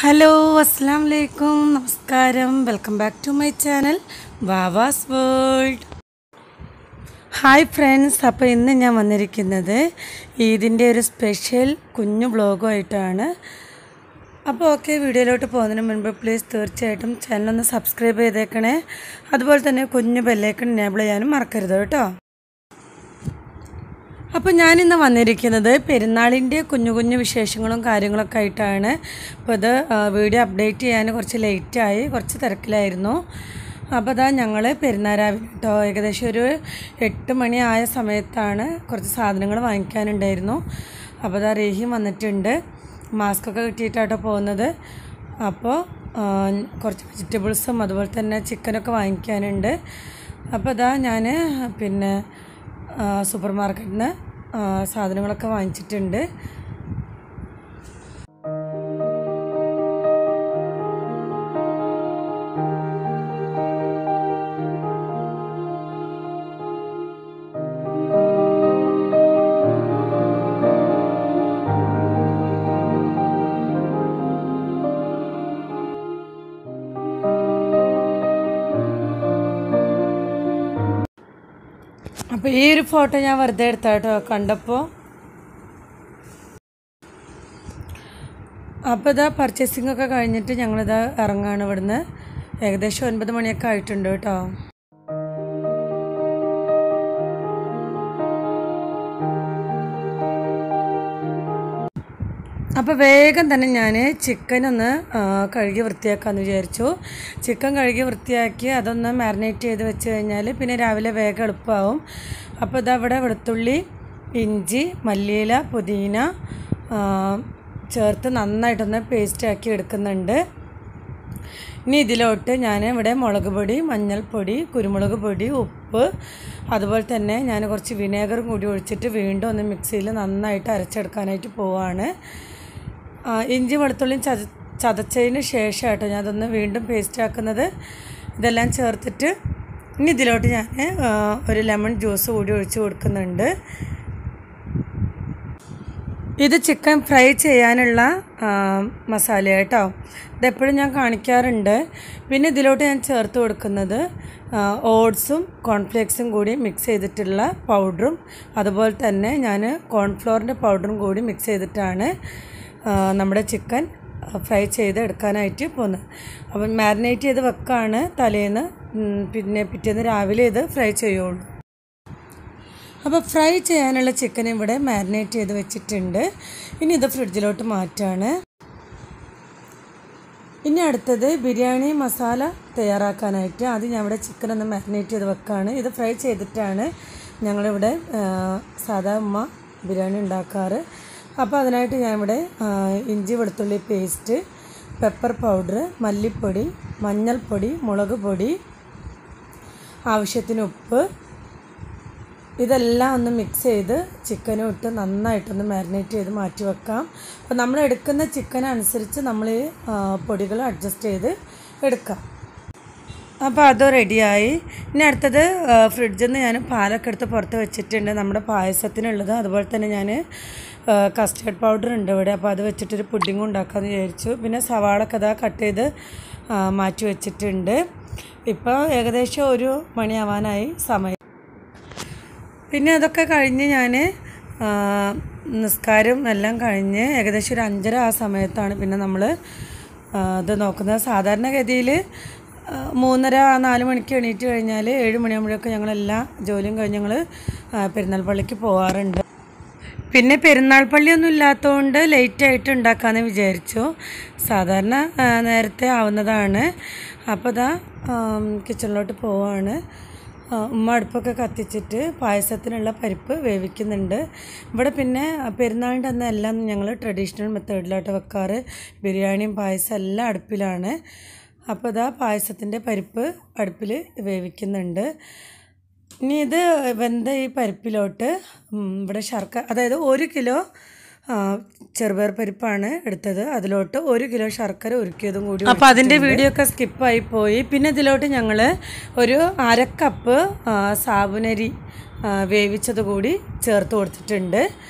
hello അസ്സാം വലൈക്കും നമസ്കാരം welcome back to my channel Vavas world hi friends അപ്പോൾ ഇന്ന് ഞാൻ വന്നിരിക്കുന്നത് ഈദിൻ്റെ ഒരു സ്പെഷ്യൽ കുഞ്ഞു വ്ളോഗുമായിട്ടാണ് അപ്പോൾ ഓക്കെ വീഡിയോയിലോട്ട് പോകുന്നതിന് മുൻപ് പ്ലീസ് തീർച്ചയായിട്ടും ചാനലൊന്ന് സബ്സ്ക്രൈബ് ചെയ്തേക്കണേ അതുപോലെ തന്നെ കുഞ്ഞു ബെല്ലേക്കൺ എനേബിൾ ചെയ്യാനും മറക്കരുത് കേട്ടോ അപ്പോൾ ഞാനിന്ന് വന്നിരിക്കുന്നത് പെരുന്നാളിൻ്റെ കുഞ്ഞു കുഞ്ഞു വിശേഷങ്ങളും കാര്യങ്ങളൊക്കെ ആയിട്ടാണ് അപ്പോൾ ഇത് ആ, വീഡിയോ അപ്ഡേറ്റ് ചെയ്യാൻ കുറച്ച് ലേറ്റായി കുറച്ച് തിരക്കിലായിരുന്നു അപ്പോൾ അതാ ഞങ്ങൾ പെരുന്നാരാവിലെ കേട്ടോ ഏകദേശം ഒരു എട്ട് മണി ആയ സമയത്താണ് കുറച്ച് സാധനങ്ങൾ വാങ്ങിക്കാനുണ്ടായിരുന്നു അപ്പോൾ അതാ റേഹിം വന്നിട്ടുണ്ട് മാസ്കൊക്കെ കിട്ടിയിട്ടാട്ടോ പോകുന്നത് അപ്പോൾ ആ, കുറച്ച് വെജിറ്റബിൾസും അതുപോലെ തന്നെ ചിക്കനൊക്കെ വാങ്ങിക്കാനുണ്ട് അപ്പോൾ അതാ ഞാൻ പിന്നെ സൂപ്പർ മാർക്കറ്റിൽ നിന്ന് സാധനങ്ങളൊക്കെ വാങ്ങിച്ചിട്ടുണ്ട് അപ്പോൾ ഈ ഒരു ഫോട്ടോ ഞാൻ വെറുതെ എടുത്ത കേട്ടോ കണ്ടപ്പോൾ അപ്പോൾ ഇതാ പർച്ചേസിംഗ് ഒക്കെ കഴിഞ്ഞിട്ട് ഞങ്ങളിതാ ഇറങ്ങാണ് ഇവിടുന്ന് ഏകദേശം ഒൻപത് മണിയൊക്കെ ആയിട്ടുണ്ട് കേട്ടോ അപ്പോൾ വേഗം തന്നെ ഞാൻ ചിക്കൻ ഒന്ന് ആ, കഴുകി വൃത്തിയാക്കാമെന്ന് വിചാരിച്ചു ചിക്കൻ കഴുകി വൃത്തിയാക്കി അതൊന്ന് മാരിനേറ്റ് ചെയ്ത് വെച്ച് കഴിഞ്ഞാൽ പിന്നെ രാവിലെ വേഗം എളുപ്പമാവും അപ്പോൾ ഇതാ ഇവിടെ വെളുത്തുള്ളി ഇഞ്ചി മല്ലിയില പുതിന ആ, ചേർത്ത് നന്നായിട്ടൊന്ന് പേസ്റ്റ് ആക്കി എടുക്കുന്നുണ്ട് ഇനി ഇതിലോട്ട് ഞാൻ ഇവിടെ മുളക് പൊടി മഞ്ഞൾപ്പൊടി കുരുമുളക് പൊടി ഉപ്പ് അതുപോലെ തന്നെ ഞാൻ കുറച്ച് വിനേഗറും കൂടി ഒഴിച്ചിട്ട് വീണ്ടും ഒന്ന് മിക്സിയിൽ നന്നായിട്ട് അരച്ചെടുക്കാനായിട്ട് പോവാണ് ആ, ഇഞ്ചി വെളുത്തുള്ളിയും ചത ചതച്ചതിന് ശേഷം കേട്ടോ ഞാൻ അതൊന്ന് വീണ്ടും പേസ്റ്റ് ആക്കുന്നത് ഇതെല്ലാം ചേർത്തിട്ട് ഇനി ഇതിലോട്ട് ഞാൻ ആ, ഒരു ലെമൺ ജ്യൂസ് കൂടി ഒഴിച്ച് കൊടുക്കുന്നുണ്ട് ഇത് ചിക്കൻ ഫ്രൈ ചെയ്യാനുള്ള ആ, മസാല കേട്ടോ ഇതെപ്പോഴും ഞാൻ കാണിക്കാറുണ്ട് പിന്നെ ഇതിലോട്ട് ഞാൻ ചേർത്ത് കൊടുക്കുന്നത് ഓട്സും കോൺഫ്ലേക്സും കൂടി മിക്സ് ചെയ്തിട്ടുള്ള പൗഡറും അതുപോലെ തന്നെ ഞാൻ കോൺഫ്ലോറിൻ്റെ പൗഡറും കൂടി മിക്സ് ചെയ്തിട്ടാണ് ആ, നമ്മുടെ ചിക്കൻ ഫ്രൈ ചെയ്ത് എടുക്കാനായിട്ട് പോകുന്നത് അപ്പം മാരിനേറ്റ് ചെയ്ത് വെക്കാണ് തലേന്ന് ഉം, പിന്നെ പിറ്റേന്ന് രാവിലെ ഇത് ഫ്രൈ ചെയ്യുള്ളൂ അപ്പോൾ ഫ്രൈ ചെയ്യാനുള്ള ചിക്കൻ ഇവിടെ മാരിനേറ്റ് ചെയ്ത് വെച്ചിട്ടുണ്ട് ഇനി ഇത് ഫ്രിഡ്ജിലോട്ട് മാറ്റാണ് ഇനി അടുത്തത് ബിരിയാണി മസാല തയ്യാറാക്കാനായിട്ട് ആദ്യം ഞാൻ ഇവിടെ ചിക്കൻ ഒന്ന് മാരിനേറ്റ് ചെയ്ത് വെക്കാണ് ഇത് ഫ്രൈ ചെയ്തിട്ടാണ് ഞങ്ങളിവിടെ ആ, സാധാ ഉമ്മ ബിരിയാണി ഉണ്ടാക്കാറ് അപ്പോൾ അതിനായിട്ട് ഞാൻ ഇവിടെ ആ, ഇഞ്ചി വെളുത്തുള്ളി പേസ്റ്റ് പെപ്പർ പൗഡർ മല്ലിപ്പൊടി മഞ്ഞൾപ്പൊടി മുളക് പൊടി ആവശ്യത്തിന് ഉപ്പ് ഇതെല്ലാം ഒന്ന് മിക്സ് ചെയ്ത് ചിക്കനും ഇട്ട് നന്നായിട്ടൊന്ന് മാരിനേറ്റ് ചെയ്ത് മാറ്റി വെക്കാം അപ്പോൾ നമ്മൾ എടുക്കുന്ന ചിക്കൻ അനുസരിച്ച് നമ്മൾ ഈ ആ, പൊടികൾ അഡ്ജസ്റ്റ് ചെയ്ത് എടുക്കാം അപ്പോൾ അത് റെഡിയായി ഇനി അടുത്തത് ആ, ഫ്രിഡ്ജിൽ നിന്ന് ഞാൻ പാലൊക്കെ എടുത്ത് പുറത്ത് വെച്ചിട്ടുണ്ട് നമ്മുടെ പായസത്തിനുള്ളത് അതുപോലെ തന്നെ ഞാൻ കസ്റ്റേർഡ് പൗഡർ ഉണ്ട് ഇവിടെ അപ്പോൾ അത് വെച്ചിട്ടൊരു പുഡിങ് ഉണ്ടാക്കാമെന്ന് വിചാരിച്ചു പിന്നെ സവാളൊക്കെ അതാ കട്ട് ചെയ്ത് ആ, മാറ്റി വെച്ചിട്ടുണ്ട് ഇപ്പോൾ ഏകദേശം ഒരു മണിയാവാനായി സമയം പിന്നെ അതൊക്കെ കഴിഞ്ഞ് ഞാൻ നിസ്കാരം എല്ലാം കഴിഞ്ഞ് ഏകദേശം ഒരു അഞ്ചര ആ സമയത്താണ് പിന്നെ നമ്മൾ ഇത് നോക്കുന്നത് സാധാരണഗതിയിൽ മൂന്നര നാല് മണിക്ക് എണീറ്റ് കഴിഞ്ഞാൽ ഏഴ് മണിയാകുമ്പോഴൊക്കെ ഞങ്ങളെല്ലാ ജോലിയും കഴിഞ്ഞ് ഞങ്ങൾ പെരുന്നാൾ പള്ളിക്ക് പോകാറുണ്ട് പിന്നെ പെരുന്നാൾ പള്ളിയൊന്നും ഇല്ലാത്തതുകൊണ്ട് ലേറ്റായിട്ട് ഉണ്ടാക്കാമെന്ന് വിചാരിച്ചു സാധാരണ ആ, നേരത്തെ ആവുന്നതാണ് അപ്പോൾ ഇതാ കിച്ചണിലോട്ട് പോവാണ് ആ, ഉമ്മ അടുപ്പൊക്കെ കത്തിച്ചിട്ട് പായസത്തിനുള്ള പരിപ്പ് വേവിക്കുന്നുണ്ട് ഇവിടെ പിന്നെ പെരുന്നാളിൻ്റെ അന്ന് എല്ലാം ഞങ്ങൾ ട്രഡീഷണൽ മെത്തേഡിലോട്ട് വെക്കാറ് ബിരിയാണിയും പായസം എല്ലാം അടുപ്പിലാണ് അപ്പോൾ ഇതാ പായസത്തിൻ്റെ പരിപ്പ് അടുപ്പിൽ വേവിക്കുന്നുണ്ട് ഇനി ഇത് വെന്ത ഈ പരിപ്പിലോട്ട് ഉം, ഇവിടെ ശർക്കര അതായത് ഒരു കിലോ ആ, ചെറുപയർ പരിപ്പാണ് എടുത്തത് അതിലോട്ട് ഒരു കിലോ ശർക്കര ഉരുക്കിയതും കൂടി അപ്പോൾ അതിൻ്റെ വീഡിയോ ഒക്കെ സ്കിപ്പായി പോയി പിന്നെ ഇതിലോട്ട് ഞങ്ങൾ ഒരു അരക്കപ്പ് ആ, സാബുനരി ആ, വേവിച്ചത് കൂടി ചേർത്ത് കൊടുത്തിട്ടുണ്ട്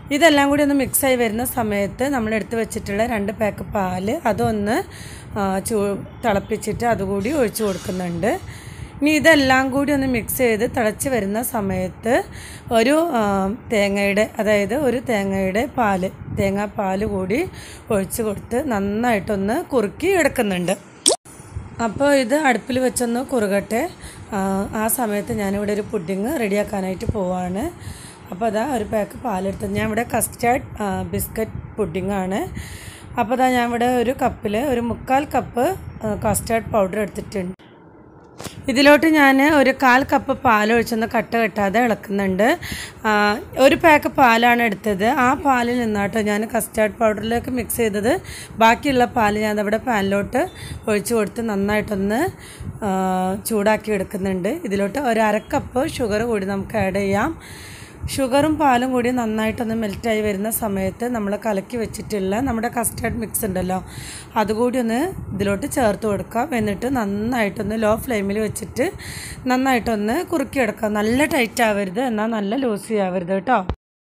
ഇതെല്ലാം കൂടി ഒന്ന് മിക്സായി വരുന്ന സമയത്ത് നമ്മൾ എടുത്ത് വെച്ചിട്ടുള്ള രണ്ട് പാക്ക് പാല് അതൊന്ന് ആ, ചൂ തിളപ്പിച്ചിട്ട് അതുകൂടി ഒഴിച്ചു കൊടുക്കുന്നുണ്ട് ഇനി ഇതെല്ലാം കൂടി ഒന്ന് മിക്സ് ചെയ്ത് തിളച്ച് വരുന്ന സമയത്ത് ഒരു ആ, തേങ്ങയുടെ അതായത് ഒരു തേങ്ങയുടെ പാല് തേങ്ങാപ്പാല് കൂടി ഒഴിച്ച് കൊടുത്ത് നന്നായിട്ടൊന്ന് കുറുക്കി എടുക്കുന്നുണ്ട് അപ്പോൾ ഇത് അടുപ്പിൽ വെച്ചൊന്ന് കുറുകട്ടെ ആ, ആ സമയത്ത് ഞാനിവിടെ ഒരു പുഡിങ് റെഡിയാക്കാനായിട്ട് പോവാണ് അപ്പോൾ അതാ ഒരു പാക്ക് പാലെടുത്ത് ഞാൻ ഇവിടെ കസ്റ്റാർഡ് ബിസ്ക്കറ്റ് പുഡിങ്ങാണ് അപ്പോൾ അതാ ഞാൻ ഇവിടെ ഒരു കപ്പിൽ ഒരു മുക്കാൽ കപ്പ് കസ്റ്റാർഡ് പൗഡർ എടുത്തിട്ടുണ്ട് ഇതിലോട്ട് ഞാൻ ഒരു കാൽ കപ്പ് പാൽ ഒഴിച്ചൊന്ന് കട്ട കെട്ടാതെ ഇളക്കുന്നുണ്ട് ആ, ഒരു പാക്ക് പാലാണ് എടുത്തത് ആ പാലിൽ നിന്നാട്ടോ ഞാൻ കസ്റ്റാർഡ് പൗഡറിലേക്ക് മിക്സ് ചെയ്തത് ബാക്കിയുള്ള പാൽ ഞാൻ അവിടെ പാനിലോട്ട് ഒഴിച്ചു കൊടുത്ത് നന്നായിട്ടൊന്ന് ആ, ചൂടാക്കി എടുക്കുന്നുണ്ട് ഇതിലോട്ട് ഒരു അര കപ്പ് ഷുഗർ കൂടി നമുക്ക് ആഡ് ചെയ്യാം ഷുഗറും പാലും കൂടി നന്നായിട്ടൊന്ന് മെൽറ്റായി വരുന്ന സമയത്ത് നമ്മൾ കലക്കി വെച്ചിട്ടുള്ള നമ്മുടെ കസ്റ്റർഡ് മിക്സ് ഉണ്ടല്ലോ അതുകൂടി ഒന്ന് ഇതിലോട്ട് ചേർത്ത് കൊടുക്കാം എന്നിട്ട് നന്നായിട്ടൊന്ന് ലോ ഫ്ലെയിമിൽ വെച്ചിട്ട് നന്നായിട്ടൊന്ന് കുറുക്കിയെടുക്കാം നല്ല ടൈറ്റ് ആവരുത് എന്നാൽ നല്ല ലൂസി ആവരുത് കേട്ടോ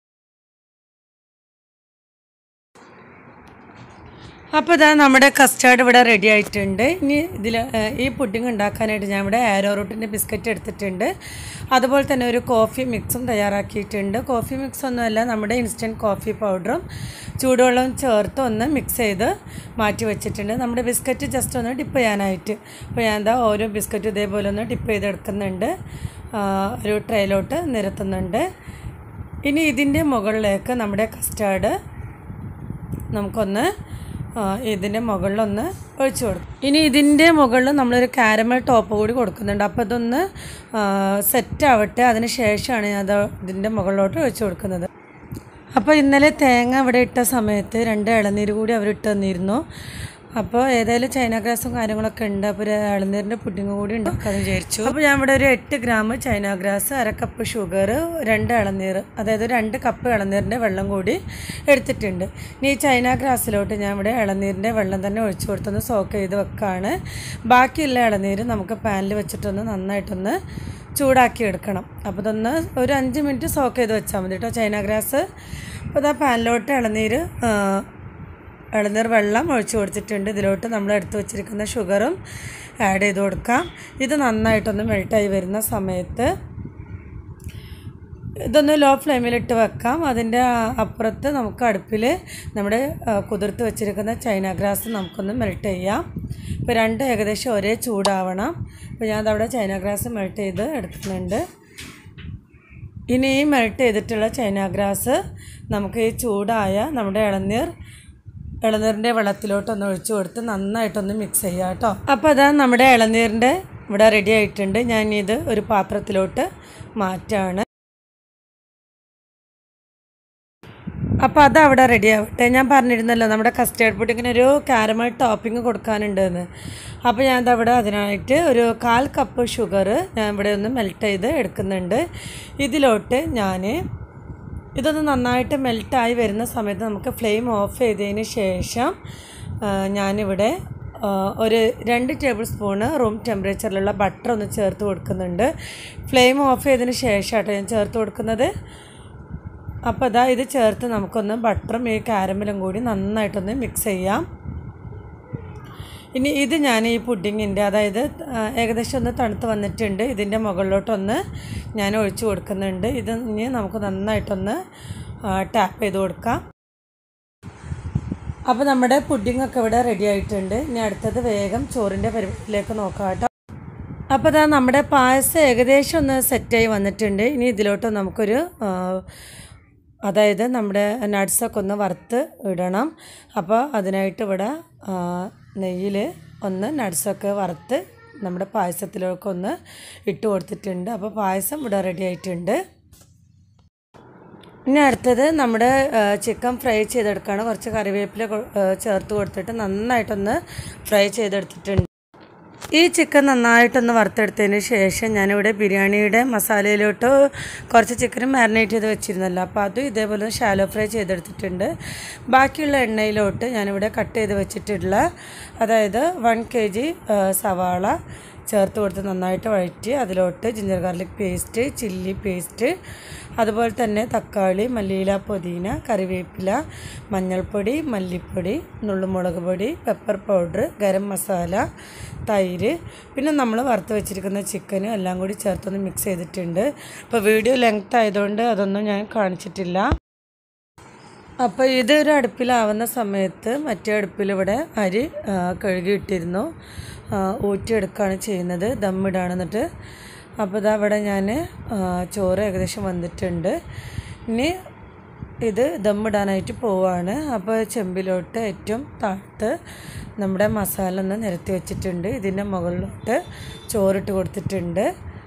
അപ്പോൾ ഇതാ നമ്മുടെ കസ്റ്റാർഡ് ഇവിടെ റെഡി ആയിട്ടുണ്ട് ഇനി ഇതിൽ ഈ പുഡിംഗ് ഉണ്ടാക്കാനായിട്ട് ഞാൻ ഇവിടെ ആരോ റൂട്ടിൻ്റെ ബിസ്ക്കറ്റ് എടുത്തിട്ടുണ്ട് അതുപോലെ തന്നെ ഒരു കോഫി മിക്സും തയ്യാറാക്കിയിട്ടുണ്ട് കോഫി മിക്സ് ഒന്നുമല്ല നമ്മുടെ ഇൻസ്റ്റൻറ്റ് കോഫി പൗഡറും ചൂടുവെള്ളം ചേർത്ത് ഒന്ന് മിക്സ് ചെയ്ത് മാറ്റി വെച്ചിട്ടുണ്ട് നമ്മുടെ ബിസ്ക്കറ്റ് ജസ്റ്റ് ഒന്ന് ഡിപ്പ് ചെയ്യാനായിട്ട് അപ്പോൾ ഞാൻ എന്താ ഓരോ ബിസ്ക്കറ്റും ഇതേപോലെ ഒന്ന് ഡിപ്പ് ചെയ്തെടുക്കുന്നുണ്ട് ആ, ഒരു ട്രേയിലോട്ട് നിരത്തുന്നുണ്ട് ഇനി ഇതിൻ്റെ മുകളിലേക്ക് നമ്മുടെ കസ്റ്റാർഡ് നമുക്കൊന്ന് ആ, ഇതിൻ്റെ മുകളിലൊന്ന് ഒഴിച്ചു കൊടുക്കും ഇനി ഇതിൻ്റെ മുകളിൽ നമ്മളൊരു കാരമൽ ടോപ്പ് കൂടി കൊടുക്കുന്നുണ്ട് അപ്പോൾ ഇതൊന്ന് സെറ്റ് ആവട്ടെ അതിന് ശേഷമാണ് ഞാൻ അത് ഇതിൻ്റെ മുകളിലോട്ട് ഒഴിച്ചു കൊടുക്കുന്നത് അപ്പോൾ ഇന്നലെ തേങ്ങ ഇവിടെ ഇട്ട സമയത്ത് രണ്ട് ഇളനീര് കൂടി അവർ ഇട്ട് തന്നിരുന്നു അപ്പോൾ ഏതായാലും ചൈന ഗ്രാസും കാര്യങ്ങളൊക്കെ ഉണ്ട് അപ്പോൾ ഒരു ഇളനീരിൻ്റെ പുഡിങ് കൂടി ഉണ്ടാക്കാമെന്ന് വിചാരിച്ചു അപ്പോൾ ഞാൻ ഇവിടെ ഒരു എട്ട് ഗ്രാം ചൈന ഗ്രാസ് അര കപ്പ് ഷുഗർ രണ്ട് ഇളനീർ അതായത് രണ്ട് കപ്പ് ഇളനീരിൻ്റെ വെള്ളം കൂടി എടുത്തിട്ടുണ്ട് ഇനി ഈ ചൈന ഗ്രാസിലോട്ട് ഞാൻ ഇവിടെ ഇളനീരിൻ്റെ വെള്ളം തന്നെ ഒഴിച്ചു കൊടുത്തൊന്ന് സോക്ക് ചെയ്ത് വെക്കാണ് ബാക്കിയുള്ള ഇളനീര് നമുക്ക് പാനിൽ വെച്ചിട്ടൊന്ന് നന്നായിട്ടൊന്ന് ചൂടാക്കി എടുക്കണം അപ്പോൾ ഇതൊന്ന് ഒരു അഞ്ച് മിനിറ്റ് സോക്ക് ചെയ്ത് വെച്ചാൽ മതി കേട്ടോ ചൈന ഗ്രാസ് അപ്പോൾ ഇതാ പാനിലോട്ട് ഇളനീര് ആ, ഇളനീർ വെള്ളം ഒഴിച്ചു കൊടുത്തിട്ടുണ്ട് ഇതിലോട്ട് നമ്മൾ എടുത്ത് വെച്ചിരിക്കുന്ന ഷുഗറും ആഡ് ചെയ്ത് കൊടുക്കാം ഇത് നന്നായിട്ടൊന്ന് മെൽട്ടായി വരുന്ന സമയത്ത് ഇതൊന്ന് ലോ ഫ്ലെയിമിലിട്ട് വെക്കാം അതിൻ്റെ അപ്പുറത്ത് നമുക്ക് അടുപ്പിൽ നമ്മുടെ ആ, കുതിർത്ത് വെച്ചിരിക്കുന്ന ചൈന ഗ്രാസ് നമുക്കൊന്ന് മെൽറ്റ് ചെയ്യാം ഇപ്പോൾ രണ്ട് ഏകദേശം ഒരേ ചൂടാവണം അപ്പോൾ ഞാൻ അതവിടെ ചൈന ഗ്രാസ് മെൽറ്റ് ചെയ്ത് എടുക്കുന്നുണ്ട് ഇനി ഈ മെൽറ്റ് ചെയ്തിട്ടുള്ള ചൈന ഗ്രാസ് നമുക്ക് ഈ ചൂടായ നമ്മുടെ ഇളനീർ ഇളനീരിൻ്റെ വെള്ളത്തിലോട്ടൊന്ന് ഒഴിച്ചു കൊടുത്ത് നന്നായിട്ടൊന്ന് മിക്സ് ചെയ്യാം കേട്ടോ അപ്പോൾ അതാ നമ്മുടെ ഇളനീരിൻ്റെ ഇവിടെ റെഡി ആയിട്ടുണ്ട് ഞാൻ ഇത് ഒരു പാത്രത്തിലോട്ട് മാറ്റാണ് അപ്പോൾ അത് അവിടെ റെഡി ആവട്ടെ ഞാൻ പറഞ്ഞിരുന്നല്ലോ നമ്മുടെ കസ്റ്റേർഡ് പുഡിങ്ങിന് ഒരു കാരമൽ ടോപ്പിംഗ് കൊടുക്കാനുണ്ടെന്ന് അപ്പോൾ ഞാൻ അവിടെ അതിനായിട്ട് ഒരു കാൽ കപ്പ് ഷുഗർ ഞാൻ ഇവിടെ ഒന്ന് മെൽറ്റ് ചെയ്ത് എടുക്കുന്നുണ്ട് ഇതിലോട്ട് ഞാൻ ഇതൊന്ന് നന്നായിട്ട് മെൽറ്റായി വരുന്ന സമയത്ത് നമുക്ക് ഫ്ലെയിം ഓഫ് ചെയ്തതിന് ശേഷം ആ, ഞാനിവിടെ ആ, ഒരു രണ്ട് ടേബിൾ സ്പൂണ് റൂം ടെമ്പറേച്ചറിലുള്ള ബട്ടർ ഒന്ന് ചേർത്ത് കൊടുക്കുന്നുണ്ട് ഫ്ലെയിം ഓഫ് ചെയ്തതിന് ശേഷമാട്ടോ ഞാൻ ചേർത്ത് കൊടുക്കുന്നത് അപ്പോൾ അതാ ഇത് ചേർത്ത് നമുക്കൊന്ന് ബട്ടറും ഈ കാരമലും കൂടി നന്നായിട്ടൊന്ന് മിക്സ് ചെയ്യാം ഇനി ഇത് ഞാൻ ഈ പുഡിങ്ങിൻ്റെ അതായത് ആ, ഏകദേശം ഒന്ന് തണുത്ത് വന്നിട്ടുണ്ട് ഇതിൻ്റെ മുകളിലോട്ടൊന്ന് ഞാൻ ഒഴിച്ചു കൊടുക്കുന്നുണ്ട് ഇത് ഇനി നമുക്ക് നന്നായിട്ടൊന്ന് ടാപ്പ് ചെയ്ത് കൊടുക്കാം അപ്പോൾ നമ്മുടെ പുഡിങ്ങൊക്കെ ഇവിടെ റെഡി ആയിട്ടുണ്ട് ഇനി അടുത്തത് വേഗം ചോറിൻ്റെ പരിപാടിയിലേക്ക് നോക്കാം കേട്ടോ അപ്പോൾ അതാ നമ്മുടെ പായസം ഏകദേശം ഒന്ന് സെറ്റായി വന്നിട്ടുണ്ട് ഇനി ഇതിലോട്ട് നമുക്കൊരു ആ, അതായത് നമ്മുടെ നട്ട്സൊക്കെ ഒന്ന് വറുത്ത് ഇടണം അപ്പോൾ അതിനായിട്ട് ഇവിടെ നെയ്യിൽ ഒന്ന് നട്ട്സൊക്കെ വറുത്ത് നമ്മുടെ പായസത്തിലേക്ക് ഒന്ന് ഇട്ട് കൊടുത്തിട്ടുണ്ട് അപ്പോൾ പായസം ഇവിടെ റെഡി ആയിട്ടുണ്ട് ഇനി അടുത്തത് നമ്മുടെ ചിക്കൻ ഫ്രൈ ചെയ്തെടുക്കുകയാണ് കുറച്ച് കറിവേപ്പില കൊ- ആ, ചേർത്ത് കൊടുത്തിട്ട് നന്നായിട്ടൊന്ന് ഫ്രൈ ചെയ്തെടുത്തിട്ടുണ്ട് ഈ ചിക്കൻ നന്നായിട്ടൊന്ന് വറുത്തെടുത്തതിന് ശേഷം ഞാനിവിടെ ബിരിയാണിയുടെ മസാലയിലോട്ട് കുറച്ച് ചിക്കൻ മാരിനേറ്റ് ചെയ്ത് വെച്ചിരുന്നല്ലോ അപ്പോൾ അതും ഇതേപോലെ ഷാലോ ഫ്രൈ ചെയ്തെടുത്തിട്ടുണ്ട് ബാക്കിയുള്ള എണ്ണയിലോട്ട് ഞാനിവിടെ കട്ട് ചെയ്ത് വെച്ചിട്ടുള്ള അതായത് വൺ കെ ജി സവാള ചേർത്ത് കൊടുത്ത് നന്നായിട്ട് വഴറ്റി അതിലോട്ട് ginger garlic paste chilli paste അതുപോലെ തന്നെ തക്കാളി മല്ലിയില പുതിന കറിവേപ്പില മഞ്ഞൾപ്പൊടി മല്ലിപ്പൊടി നുള്ളുമുളക് പൊടി പെപ്പർ പൗഡർ ഗരം മസാല തൈര് പിന്നെ നമ്മൾ വറുത്ത് വെച്ചിരിക്കുന്ന ചിക്കനും എല്ലാം കൂടി ചേർത്തൊന്ന് മിക്സ് ചെയ്തിട്ടുണ്ട് അപ്പോൾ വീഡിയോ ലെങ്ത് ആയതുകൊണ്ട് അതൊന്നും ഞാൻ കാണിച്ചിട്ടില്ല അപ്പോൾ ഇത് ഒരു അടുപ്പിലാവുന്ന സമയത്ത് മറ്റേ അടുപ്പിലിവിടെ അരി ആ, കഴുകിയിട്ടിരുന്നു ആ, ഊറ്റിയെടുക്കുകയാണ് ചെയ്യുന്നത് ദമ്മിടാണ് എന്നിട്ട് അപ്പോൾ ഇതാ ഇവിടെ ഞാൻ ചോറ് ഏകദേശം വന്നിട്ടുണ്ട് ഇനി ഇത് ദമ്മിടാനായിട്ട് പോവാണ് അപ്പോൾ ചെമ്പിലോട്ട് ഏറ്റവും താഴത്ത് നമ്മുടെ മസാല ഒന്ന് നിരത്തി വെച്ചിട്ടുണ്ട് ഇതിൻ്റെ മുകളിലോട്ട് ചോറിട്ട് കൊടുത്തിട്ടുണ്ട്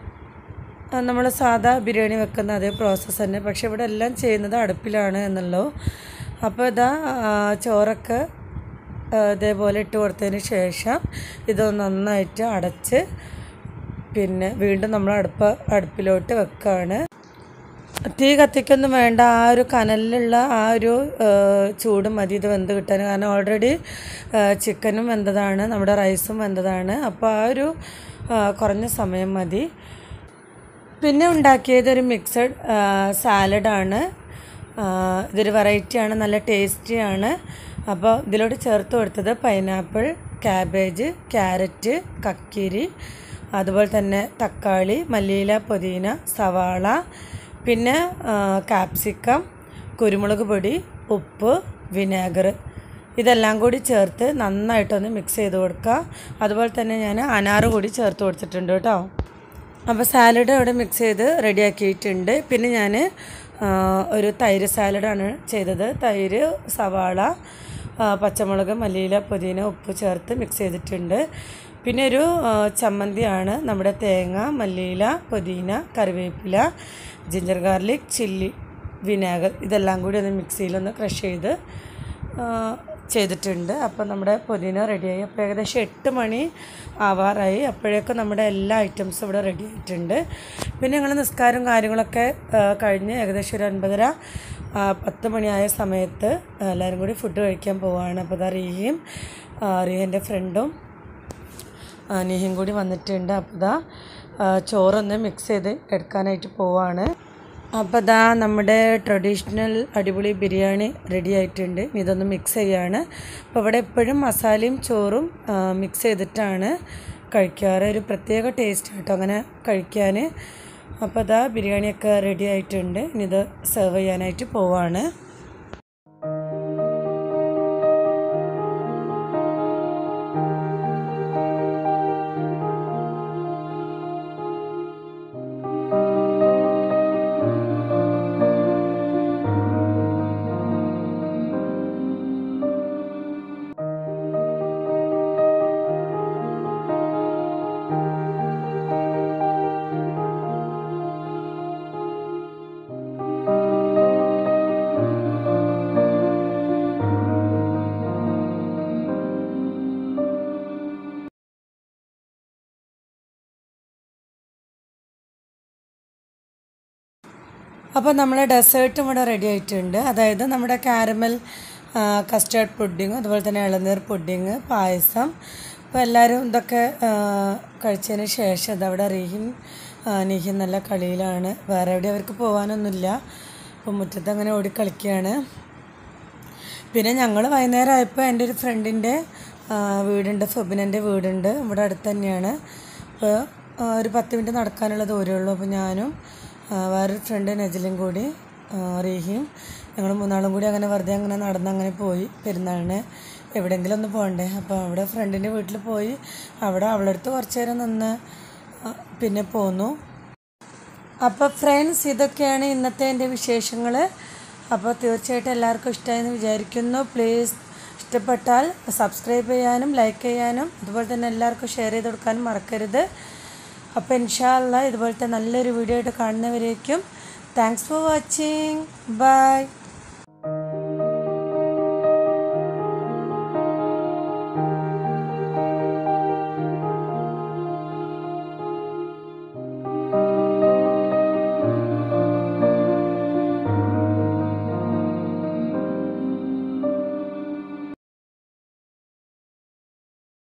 നമ്മൾ സാധാ ബിരിയാണി വെക്കുന്ന അതേ പ്രോസസ്സ് തന്നെ പക്ഷെ ഇവിടെ എല്ലാം ചെയ്യുന്നത് അടുപ്പിലാണ് എന്നുള്ളൂ അപ്പോൾ ഇതാ ആ, ചോറൊക്കെ ആ, ഇതേപോലെ ഇട്ട് കൊടുത്തതിന് ശേഷം ഇത് നന്നായിട്ട് അടച്ച് പിന്നെ വീണ്ടും നമ്മൾ അടുപ്പ് അടുപ്പിലോട്ട് വെക്കുകയാണ് തീ കത്തിക്കൊന്നും വേണ്ട ആ ഒരു കനലിലുള്ള ആ ഒരു ആ, ചൂട് മതി ഇത് വെന്ത് കിട്ടാൻ കാരണം ഓൾറെഡി ചിക്കനും വെന്തതാണ് നമ്മുടെ റൈസും വെന്തതാണ് അപ്പോൾ ആ ഒരു ആ, കുറഞ്ഞ സമയം മതി പിന്നെ ഉണ്ടാക്കിയത് ഒരു മിക്സഡ് സാലഡാണ് ഇതൊരു വെറൈറ്റിയാണ് നല്ല ടേസ്റ്റിയാണ് അപ്പോൾ ഇതിലോട്ട് ചേർത്ത് കൊടുത്തത് പൈനാപ്പിൾ ക്യാബേജ് ക്യാരറ്റ് കക്കിരി അതുപോലെ തന്നെ തക്കാളി മല്ലിയില പുതിന സവാള പിന്നെ കാപ്സിക്കം കുരുമുളക് പൊടി ഉപ്പ് വിനാഗർ ഇതെല്ലാം കൂടി ചേർത്ത് നന്നായിട്ടൊന്ന് മിക്സ് ചെയ്ത് കൊടുക്കുക അതുപോലെ തന്നെ ഞാൻ അനാറ് കൂടി ചേർത്ത് കൊടുത്തിട്ടുണ്ട് കേട്ടോ അപ്പോൾ സാലഡ് അവിടെ മിക്സ് ചെയ്ത് റെഡിയാക്കിയിട്ടുണ്ട് പിന്നെ ഞാൻ ഒരു തൈര് സാലഡാണ് ചെയ്തത് തൈര് സവാള ആ, പച്ചമുളക് മല്ലിയില പുതിന ഉപ്പ് ചേർത്ത് മിക്സ് ചെയ്തിട്ടുണ്ട് പിന്നെ ഒരു ആ, ചമ്മന്തിയാണ് നമ്മുടെ തേങ്ങ മല്ലിയില പുതിന കറിവേപ്പില ജിഞ്ചർ ഗാർലിക് ചില്ലി വിനാഗർ ഇതെല്ലാം കൂടി ഒന്ന് മിക്സിയിലൊന്ന് ക്രഷ് ചെയ്ത് ആ, ചെയ്തിട്ടുണ്ട് അപ്പോൾ നമ്മുടെ പുതിന റെഡിയായി അപ്പോൾ ഏകദേശം എട്ട് മണി ആവാറായി അപ്പോഴേക്കും നമ്മുടെ എല്ലാ ഐറ്റംസും ഇവിടെ റെഡി ആയിട്ടുണ്ട് പിന്നെ ഞങ്ങൾ നിസ്കാരം കാര്യങ്ങളൊക്കെ ആ, കഴിഞ്ഞ് ഏകദേശം ഒരു ഒൻപതര ആ, പത്ത് മണിയായ സമയത്ത് എല്ലാവരും കൂടി ഫുഡ് കഴിക്കാൻ പോവുകയാണ് അപ്പോൾ അതാ റീഹയും റീഹൻ്റെ ഫ്രണ്ടും നിഹിയും കൂടി വന്നിട്ടുണ്ട് അപ്പോൾ ഇതാ ആ, ചോറൊന്ന് മിക്സ് ചെയ്ത് എടുക്കാനായിട്ട് പോവാണ് അപ്പോൾ ഇതാ നമ്മുടെ ട്രഡീഷണൽ അടിപൊളി ബിരിയാണി റെഡി ആയിട്ടുണ്ട് ഇനി ഇതൊന്ന് മിക്സ് ചെയ്യാണ് അപ്പോൾ ഇവിടെ എപ്പോഴും മസാലയും ചോറും മിക്സ് ചെയ്തിട്ടാണ് കഴിക്കാറ് ഒരു പ്രത്യേക ടേസ്റ്റ് കേട്ടോ അങ്ങനെ കഴിക്കാൻ അപ്പോൾ ഇതാ ബിരിയാണിയൊക്കെ റെഡി ആയിട്ടുണ്ട് ഇനി ഇത് സെർവ് ചെയ്യാനായിട്ട് പോവാണ് അപ്പോൾ നമ്മളെ ഡെസേർട്ടും ഇവിടെ റെഡി ആയിട്ടുണ്ട് അതായത് നമ്മുടെ കാരമൽ കസ്റ്റേർഡ് പുഡിങ് അതുപോലെ തന്നെ ഇളനീർ പുഡിങ് പായസം അപ്പോൾ എല്ലാവരും ഇതൊക്കെ ആ, കഴിച്ചതിന് ശേഷം ഇതവിടെ റീഹിൻ ആ, നിഹിൻ നല്ല കളിയിലാണ് വേറെ എവിടെ അവർക്ക് പോകാനൊന്നുമില്ല അപ്പോൾ മുറ്റത്ത് അങ്ങനെ ഓടിക്കളിക്കുകയാണ് പിന്നെ ഞങ്ങൾ വൈകുന്നേരം ആയപ്പോൾ എൻ്റെ ഒരു ഫ്രണ്ടിൻ്റെ വീടുണ്ട് ഫെബിനൻ്റെ വീടുണ്ട് ഇവിടെ അടുത്ത് തന്നെയാണ് അപ്പോൾ ആ, ഒരു പത്ത് മിനിറ്റ് നടക്കാനുള്ള ദൂരമേ ഉള്ളൂ അപ്പോൾ ഞാനും ആ, വേറൊരു ഫ്രണ്ട് നജിലും കൂടി ആ, റീഹിയും ഞങ്ങൾ മൂന്നാളും കൂടി അങ്ങനെ വെറുതെ അങ്ങനെ നടന്ന് അങ്ങനെ പോയി പെരുന്നാളിന് എവിടെയെങ്കിലും ഒന്ന് പോകണ്ടേ അപ്പോൾ അവിടെ ഫ്രണ്ടിൻ്റെ വീട്ടിൽ പോയി അവിടെ അവളുടെ അടുത്ത് കുറച്ച് നേരം നിന്ന് ആ, പിന്നെ പോന്നു അപ്പോൾ ഫ്രണ്ട്സ് ഇതൊക്കെയാണ് ഇന്നത്തെ എൻ്റെ വിശേഷങ്ങൾ അപ്പോൾ തീർച്ചയായിട്ടും എല്ലാവർക്കും ഇഷ്ടമായെന്ന് വിചാരിക്കുന്നു പ്ലീസ് ഇഷ്ടപ്പെട്ടാൽ സബ്സ്ക്രൈബ് ചെയ്യാനും ലൈക്ക് ചെയ്യാനും അതുപോലെ തന്നെ എല്ലാവർക്കും ഷെയർ ചെയ്ത് കൊടുക്കാനും മറക്കരുത് അപ്പോൾ ഇൻഷാല്ല ഇതുപോലത്തെ നല്ലൊരു വീഡിയോ ആയിട്ട് കാണുന്നവരേക്കും താങ്ക്സ് ഫോർ വാച്ചിങ് ബൈ